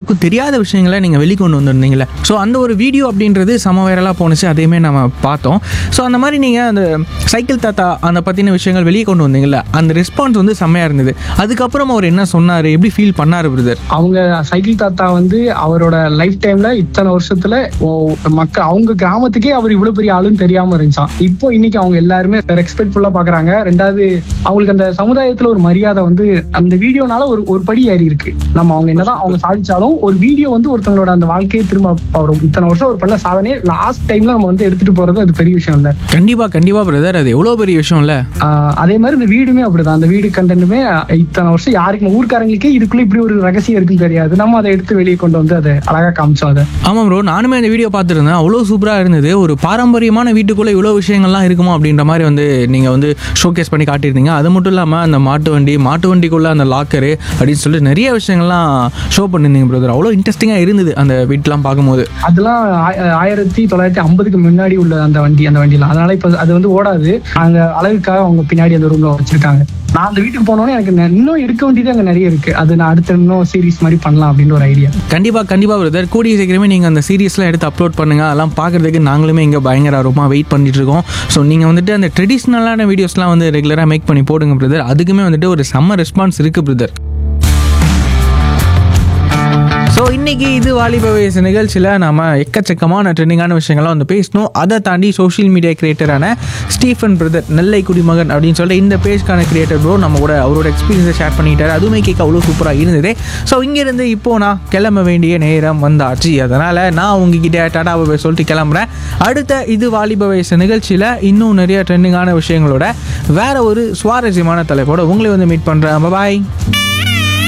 யாருக்கும் தெரியாத விஷயங்களை நீங்கள் வெளிக்கொண்டு வந்திருந்தீங்களே ஸோ அந்த ஒரு வீடியோ அப்படின்றது சம வைரலாக போணுச்சு அதையுமே நம்ம பார்த்தோம் ஸோ அந்த மாதிரி நீங்கள் அந்த சைக்கிள் தாத்தா அந்த பற்றின விஷயங்கள் வெளியே கொண்டு வந்தீங்கல்ல அந்த ரெஸ்பான்ஸ் வந்து செம்மையாக இருந்தது அதுக்கப்புறம் அவர் என்ன சொன்னார் எப்படி ஃபீல் பண்ணார் பிரதர் அவங்க சைக்கிள் தாத்தா வந்து அவரோட லைஃப் டைம்ல இத்தனை வருஷத்துல ஓ- மக்கள் அவங்க கிராமத்துக்கே அவர் இவ்வளவு பெரிய ஆளுன்னு தெரியாம இருந்துச்சான் இப்போ இன்னைக்கு அவங்க எல்லாருமே ரெஸ்பெக்ட்ஃபுல்லா பாக்குறாங்க ரெண்டாவது அவங்களுக்கு அந்த சமுதாயத்துல ஒரு மரியாதை வந்து அந்த வீடியோனால ஒரு ஒரு படி ஏறி இருக்கு நம்ம அவங்க என்னதான் அவங்க சாதிச்சாலும் ஒரு வீடியோ வந்து ஒருத்தவங்களோட அந்த வாழ்க்கையை திரும்ப வரும் இத்தனை வருஷம் ஒரு பண்ண சாதனையே லாஸ்ட் டைம்ல நம்ம வந்து எடுத்துட்டு போறது அது பெரிய விஷயம் இல்ல கண்டிப்பாக கண்டிப்பாக பிரதர் அது எவ்வளோ பெரிய விஷயம் இல்லை ஆஹ் அதே மாதிரி இந்த வீடுமே அப்படிதான் அந்த வீடு கண்டென்ட்டுமே இத்தனை வருஷம் யாருக்கும் ஊர்க்காரங்களுக்கே இதுக்குள்ள இப்படி ஒரு ரகசியம் இருக்குன்னு தெரியாது நம்ம அதை எடுத்து வெளியே கொண்டு வந்து அதை அழகா காமிச்சோம் அதை ஆமாம் ப்ரோ நானுமே அந்த வீடியோ பார்த்துருந்தேன் அவ்வளோ சூப்பராக இருந்தது ஒரு பாரம்பரியமான வீட்டுக்குள்ளே இவ்வளோ விஷயங்கள்லாம் இருக்குமோ அப்படின்ற மாதிரி வந்து நீங்கள் வந்து ஷோகேஸ் பண்ணி காட்டியிருந்தீங்க அது மட்டும் இல்லாமல் அந்த மாட்டு வண்டி மாட்டு வண்டிக்குள்ளே அந்த லாக்கரு அப்படின்னு சொல்லிட்டு நிறைய விஷயங்கள்லாம் ஷோ பண்ணியிருந்தீங்க பிரதர் அவ்வளோ இன்ட்ரெஸ்டிங்காக இருந்தது அந்த வீட்டெலாம் பார்க்கும்போது அதெல்லாம் ஆய- ஆயிரத்தி தொள்ளாயிரத்தி ஐம்பதுக்கு முன்னாடி உள்ள அந்த வண்டி அந்த வண்டிலாம் அதனால இப்ப அது வந்து ஓடாது அங்க அழகுக்காக அவங்க பின்னாடி அந்த ரூம்ல வச்சிருக்காங்க நான் அந்த வீட்டுக்கு போனோடனே எனக்கு நெ- இன்னும் எடுக்க வேண்டியது அங்க நிறைய இருக்கு அது நான் அடுத்த இன்னும் சீரிஸ் மாதிரி பண்ணலாம் அப்படின்னு ஒரு ஐடியா கண்டிப்பாக கண்டிப்பாக பிரதர் கூடிய சீக்கிரமே நீங்கள் அந்த சீரியஸ்லாம் எடுத்து அப்லோட் பண்ணுங்கள் அதெல்லாம் பார்க்குறதுக்கு நாங்களுமே இங்கே பயங்கர ஆர்வமாக வெயிட் பண்ணிட்டு இருக்கோம் ஸோ நீங்கள் வந்துட்டு அந்த ட்ரெடிஷ்னலான வீடியோஸ்லாம் வந்து ரெகுலராக மேக் பண்ணி போடுங்க பிரதர் அதுக்குமே வந்துட்டு ஒரு செம்ம ரெஸ்பான்ஸ் இருக்குது பிரதர் ஸோ இன்னைக்கு இது வாலிப வயசு நிகழ்ச்சியில் நாம எக்கச்சக்கமான ட்ரெண்டிங்கான விஷயங்கள்லாம் வந்து பேசணும் அதை தாண்டி சோஷியல் மீடியா கிரியேட்டரான ஸ்டீஃபன் பிரதர் நெல்லை குடிமகன் அப்படின்னு சொல்லிட்டு இந்த பேஜ்க்கான கிரியேட்டர் ப்ரோ நம்ம கூட அவரோட எக்ஸ்பீரியன்ஸை ஷேர் பண்ணிட்டாரு அதுவுமே கேட்க அவ்வளோ சூப்பராக இருந்தது ஸோ இங்கேருந்து இப்போ நான் கிளம்ப வேண்டிய நேரம் வந்தாச்சு அதனால் நான் உங்ககிட்ட டாடா பாய் சொல்லிட்டு கிளம்புறேன் அடுத்த இது வாலிப வயசு நிகழ்ச்சியில் இன்னும் நிறைய ட்ரெண்டிங்கான விஷயங்களோட வேற ஒரு சுவாரஸ்யமான தலைப்போட உங்களை வந்து மீட் பண்ணுறேன் பாய்